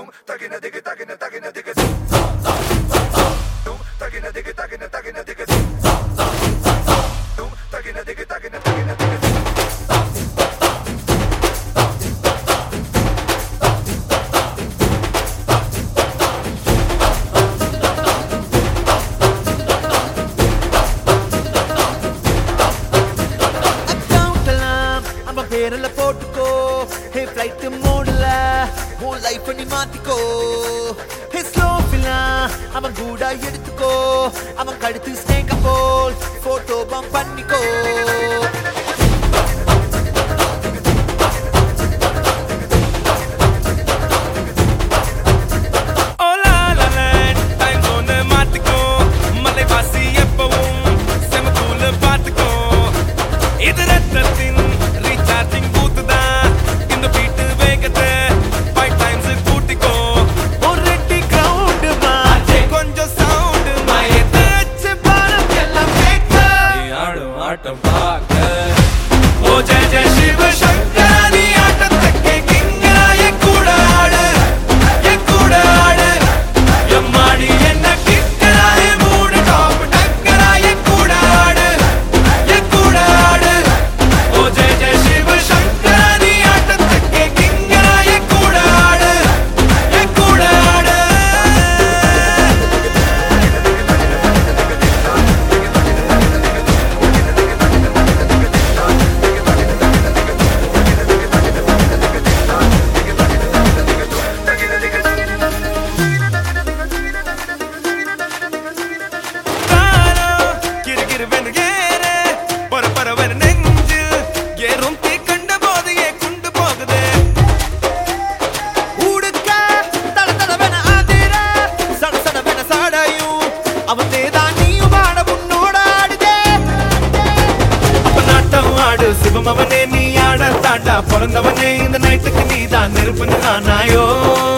Account எல்லாம் அவன் பேர்ல போட்டுக்கோ ஹே ஃப்ளைட் மோடுல உன் லைஃப் நீ மாத்திக்கோ ஹே ஸ்லோ அவன் கூட எடுத்துக்கோ அவன் கழுத்து ஸ்னேக போல் போட்டோ பம் பண்ணிக்கோ oh la la land, time zone மாத்திக்கோ. மலைவாசி எப்பவும் செம cool பார்த்துக்கோ. இது ரத்தத்தின் recharging booth தான். இந்த beat வேகத்தை five times கூட்டிக்கோ. ஒரு ரெட்டி கிரவுண்ட் மாச்சே கொஞ்சம் sound மயத்தை வச்சு பாலம் எல்லாம் கேட்க நீ ஆடும் ஆட்டம் பார்க்க. ஓ ஜெய ஜெய சிவ சங்கரா, நீ ஆட்டத்துக்கே கிங்கரா, என் கூட ஆடு, என் கூட ஆடு. எம்மாடி என்ன கிக்கரா, என் மூடு top டக்கரா, என் கூட ஆடு, என் கூட ஆடு. ஓ ஜெய ஜெய சிவ சங்கரா, நீ ஆட்டத்துக்கே கிங்கரா, என் கூட ஆடு, என் கூட ஆடு. தானம் கிறுகிறுவென ஏறு, பரபரவென நெஞ்சில் ஏறும் தீ கண்ட போதையே கொண்டு போகுது ஊடுக்க தட தடவென அதிர சட சடவென சாடையும் அவன் தேதான் நீயும் ஆட உன்னோட ஆடுதே அப்ப நாட்டம் ஆடு சிவம் அவனே நீ ஆட தாண்டா பிறந்தவனே இந்த நைட்டுக்கு நீதான் நெருப்புன்னு ஆனாயோ